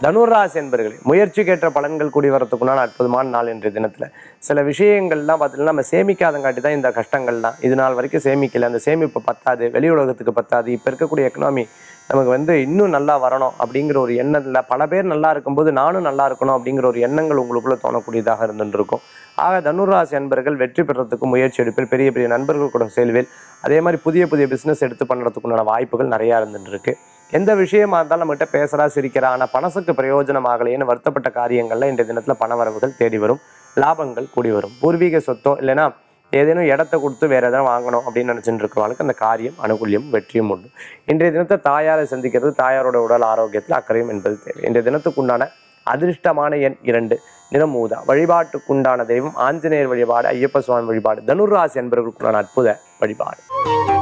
தனுராசி என்பர்களே முயற்சிக்கேற்ற பலன்கள் கூடி வரத்துக்குண்டான அற்புதமான நாள் இன்றைய தினத்துல சில விஷயங்கள்லாம் பார்த்தீங்கன்னா நம்ம சேமிக்காதங்காட்டி தான் இந்த கஷ்டங்கள்லாம் இது நாள் வரைக்கும் சேமிக்கல அந்த சேமிப்பு பத்தாது வெளி உலகத்துக்கு பத்தாது இப்போ இருக்கக்கூடிய எக்கனாமி நமக்கு வந்து இன்னும் நல்லா வரணும் அப்படிங்கிற ஒரு எண்ணத்துல பல பேர் நல்லா இருக்கும்போது நானும் நல்லா இருக்கணும் அப்படிங்கிற ஒரு எண்ணங்கள் உங்களுக்குள்ள தோணக்கூடியதாக இருந்துட்டு இருக்கும் ஆக தனுராசி அன்பர்கள் வெற்றி பெறத்துக்கு முயற்சி எடுப்பில் பெரிய பெரிய நண்பர்கள் கூட செல்வேல் அதே மாதிரி புதிய புதிய பிஸ்னஸ் எடுத்து பண்ணுறதுக்குண்டான வாய்ப்புகள் நிறையா இருந்துட்டு இருக்கு எந்த விஷயமா இருந்தாலும் நம்மகிட்ட பேசுறா சிரிக்கிறா ஆனால் பணசுக்கு பிரயோஜனம் ஆகலையேன்னு வருத்தப்பட்ட காரியங்கள்ல இன்றைய தினத்தில் பணவரவுகள் தேடி வரும் லாபங்கள் கூடி வரும் பூர்வீக சொத்தோ இல்லைன்னா ஏதேனும் இடத்த கொடுத்து வேற எதாவது வாங்கணும் அப்படின்னு நினச்சிட்டு இருக்கிறவங்களுக்கு அந்த காரியம் அனுகூல்யம் வெற்றியும் உண்டு இன்றைய தினத்தை தாயாரை சந்திக்கிறது தாயாரோட உடல் ஆரோக்கியத்தில் அக்கறையும் என்பது தேவை இன்றைய தினத்துக்குண்டான அதிர்ஷ்டமான எண் இரண்டு நிறம் ஊதா வழிபாட்டுக்குண்டான தெய்வம் ஆஞ்சநேயர் வழிபாடு ஐயப்ப சுவாமி வழிபாடு தனுராசி என்பவர்களுக்குண்டான அற்புத வழிபாடு